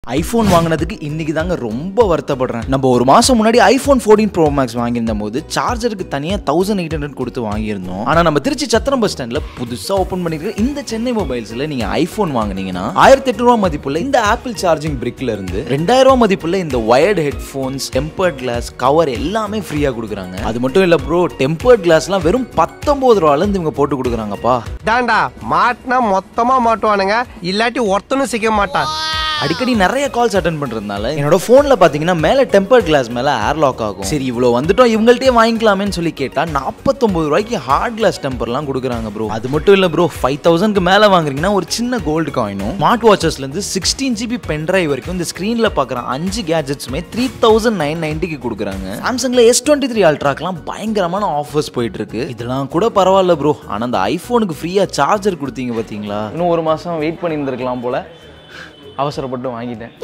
iPhone வாங்கினதுக்கு இன்னைக்கு தாங்க ரொம்ப வருத்தப்படுறேன் நம்ம ஒரு மாசம் முன்னாடி ஐஃபோன் 14 ப்ரோ மேக்ஸ் வாங்கியிருந்த போது சார்ஜருக்கு தனியாக தௌசண்ட் எயிட் ஹண்ட்ரட் கொடுத்து வாங்கியிருந்தோம் ஆனால் நம்ம திருச்சி சத்திரம் பஸ் ஸ்டாண்டில் புதுசாக ஓப்பன் பண்ணிருக்க இந்த சென்னை மொபைல்ஸில் நீங்கள் ஐஃபோன் வாங்குனீங்கன்னா ஆயிரத்தி எட்டு ரூபா மதிப்புள்ள இந்த ஆப்பிள் சார்ஜிங் பிரிக்ல இருந்து ரெண்டாயிரம் ரூபா மதிப்புள்ள இந்த wired headphones tempered glass cover எல்லாமே ஃப்ரீயாக கொடுக்குறாங்க அது மட்டும் இல்லை ப்ரோ டெம்பர்ட் கிளாஸ்லாம் வெறும் பத்தொன்பது ரூபாலேருந்து இவங்க போட்டு கொடுக்குறாங்கப்பா தாண்டா மாட்டினா மொத்தமா மாட்டுவானுங்க இல்லாட்டி ஒருத்தனும் சிக்க மாட்டான் அடிக்கடி நிறைய கால்ஸ் அட்டன் பண்றதுனால என்னோட ஃபோனில் பார்த்தீங்கன்னா மேலே டெம்பர் கிளாஸ் மேலே ஏர் லாக் ஆகும் சரி இவ்வளோ வந்துட்டோம் இவங்கள்ட்டே வாங்கிக்கலாமேன்னு சொல்லி கேட்டால் நாற்பத்தொம்பது ரூபாய்க்கு ஹார்ட் கிளாஸ் டெம்பர்லாம் கொடுக்குறாங்க ப்ரோ அது மட்டும் இல்லை ப்ரோ ஃபைவ் தௌசண்ட்க்கு மேலே வாங்குறீங்கன்னா ஒரு சின்ன கோல்டு காயினும் ஸ்மார்ட் வாட்சஸ்லேருந்து சிக்ஸ்டீன் ஜிபி பென் டிரைவ் வரைக்கும் இந்த ஸ்க்ரீனில் பார்க்குற அஞ்சு கேஜெட்ஸுமே த்ரீ தௌசண்ட் நைன் நைன்ட்டிக்கு கொடுக்குறாங்க சாம்சங்கில் எஸ் டுவெண்ட்டி த்ரீ அல்ட்ராக்கெலாம் பயங்கரமான ஆஃபர்ஸ் போயிட்டு இருக்கு இதெல்லாம் கூட பரவாயில்ல ப்ரோ ஆனால் அந்த ஐஃபோனுக்கு ஃப்ரீயாக சார்ஜர் கொடுத்தீங்க பார்த்தீங்களா இன்னும் ஒரு மாதம் வெயிட் பண்ணியிருந்திருக்கலாம் போல அவசரப்பட்டு வாங்கிட்டேன்